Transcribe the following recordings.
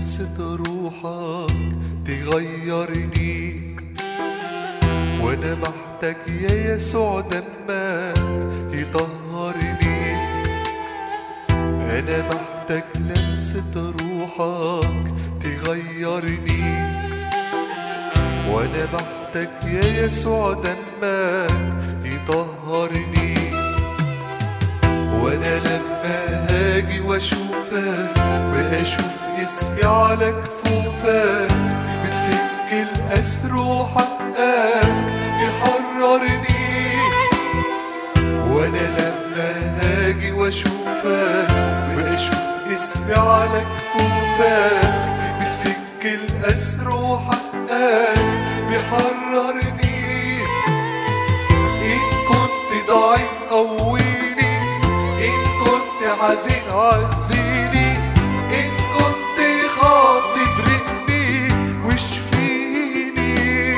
لمسة روحك تغيرني وانا محتاج يا يسوع دمك يطهرني انا محتاج لمسة روحك تغيرني وانا محتاج يا يسوع دمك يطهرني وانا لما هاجي واشوفك واشوف اسمي على كفوفك بتفك الاسر وحقك يحررني وانا لما هاجي واشوفك واشوف اسمي على كفوفك بتفك الاسر وحقك بيحررني إن كنت ضعيف قويني إن كنت حزين عزيني إن كنت خاطي برقني واشفيني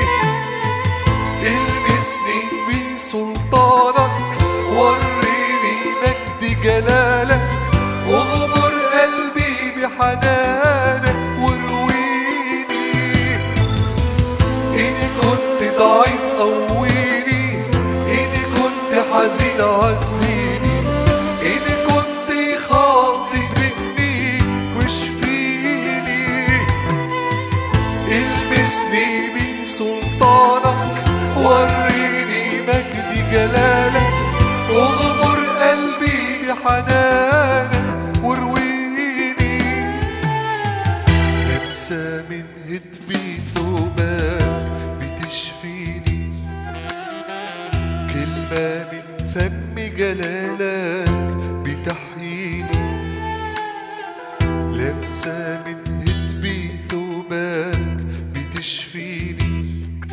المسني بسلطانك وريني مجد جلالك واغمر قلبي بحنانك وارويني إن كنت ضعيف قويني إن كنت حزين عزيني إن كنت خاطي برقني واشفيني المسني بسلطانك وريني مجد جلالك واغمر قلبي بحنانك وارويني لمسة من هدبي ثوبك بتشفيني كلمة من فم جلالك بتحييني لمسة من هدبي ثوبك بتشفيني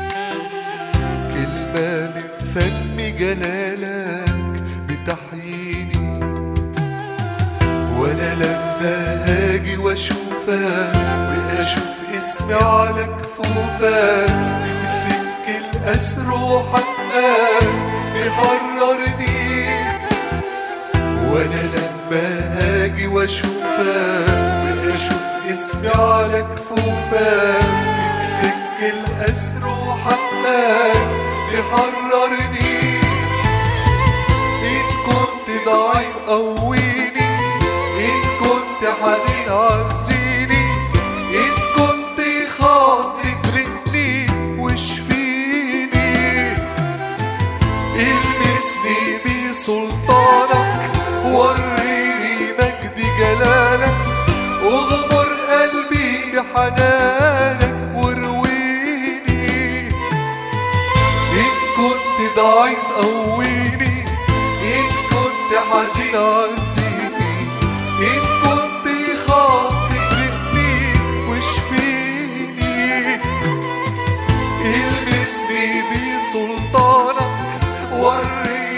كلمة من فم جلالك بتحييني وانا لما هاجي واشوفك واشوف اسمي على كفوفك بتفك الاسر وحقك بيحررني وانا لما هاجي واشوفك واشوف اسمي على كفوفك بتفك الاسر وحقك بيحررني إن كنت ضعيف قويني إن كنت حزين عزيني إن كنت خاطي اجلدني واشفيني المسني بسلطانك وريني مجد جلالك واغمر قلبي بحنانك وارويني إن كنت ضعيف قويني إن كنت حزين عزيني إن كنت خاطي برقني واشفيني المسني بسلطانك وريني